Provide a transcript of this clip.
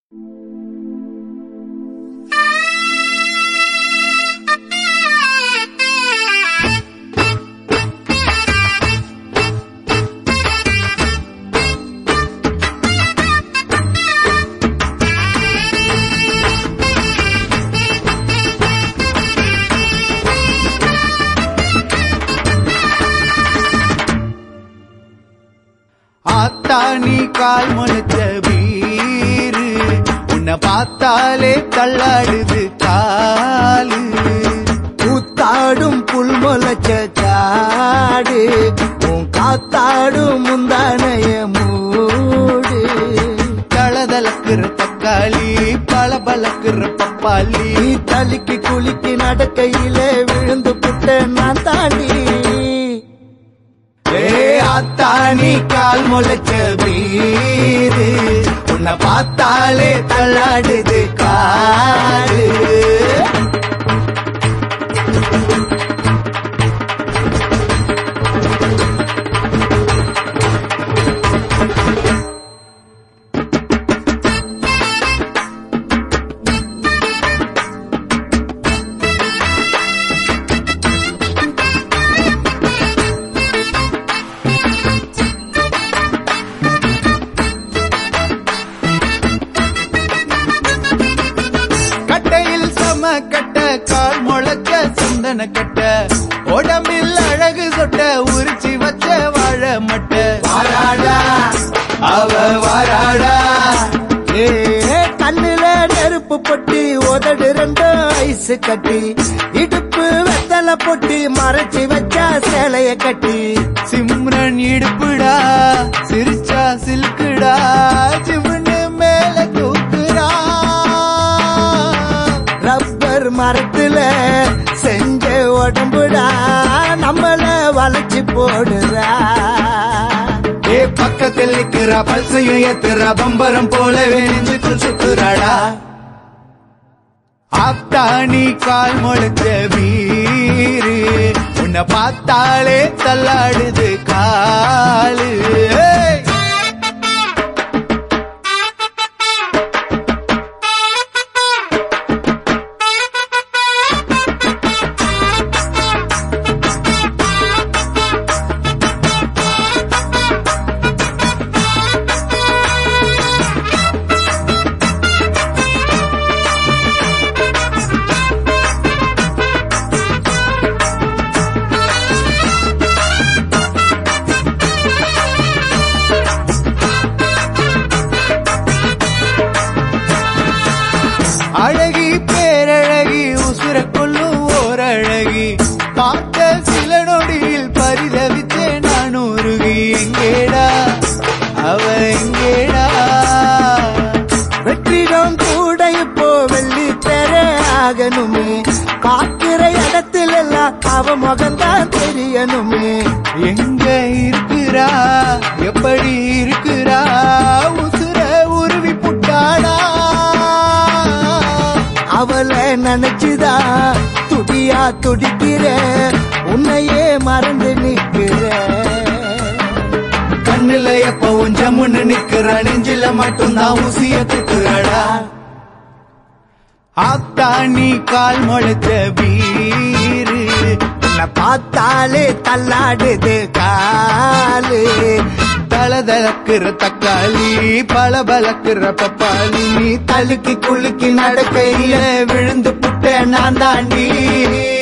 ஆத்தா நீ கால் முளைச்ச வீரு உன்னை பார்த்தாலே தள்ளாடுது காலு கூத்தாடும் புல் முளைச்ச காடு உன் காத்தாடும் முந்தானைய மூடு தளதளக்குற தக்காளி பல பலக்குற பப்பாளி நீ தலிக்கு குளிக்கு நடக்கையிலே விழுந்து புட்ட நான் தாண்டி ஏ ஆத்தா நீ கால் முளைச்ச வீரு உன்னை பார்த்தாலே தள்ளாடுது காலு கட்டையில் சம கட்ட கால் முளைச்ச சந்தன கட்ட உடம்பில் அழகு சொட்ட உரிச்சி வச்ச வாழ மட்ட வாராடா அவ வாராடா ஏ கண்ணுல நெருப்பு பொட்டி உதடு ரெண்டும் ஐஸ் கட்டி இடுப்பு வெத்தலை பொட்டி மறைச்சு வச்சா சேலைய கட்டி சிம்ரன் இடுப்புடா சிரிச்சா சில்குடா சிவனு மேல தூக்குடா ரப்பர் மரத்துல செஞ்ச உடம்புடா நம்மள வளைச்சு போடுறா ஏ பக்கத்தில் நிக்கிறா பல்சையும் ஏத்துறா பம்பரம் போலவே நெஞ்சுக்குள் சுத்துறாடா ஆத்தாணி கால் முளைச்ச வீரு உன்னை பார்த்தாலே தள்ளாடுது காலு ஏய்! அழகி பேரழகி உசுர கொள்ளும் ஓர் அழகி பார்த்த சில நொடியில் பரிதவித்தேன் நான் உருகி எங்கேடா அவ எங்கேடா வெற்றிடம் கூட இப்போ வெள்ளி பெற ஆகணுமே பார்க்கிற இடத்துல எல்லாம் அவ முகம்தான் தெரியணுமே எங்க இருக்கிறா எப்படி இருக்கிறா உசுர உருவி புட்டாடா அவளை நினைச்சுதான் துடியா துடிக்கிற உன்னையே மறந்து நிக்கிற கண்ணுல எப்பவும் ஜம்முன்னு நிக்கிறா நெஞ்சில மட்டும்தான் ஊசிய துக்குறாடா ஆத்தா நீ கால் முளைச்ச வீரு உன்னை பார்த்தாலே தள்ளாடுது காலு தளதளக்குற தக்காளி பல பலக்குற பப்பாளி நீ தழுக்கி குலுக்கி நடக்கையில விழுந்து புட்ட நான் தாண்டி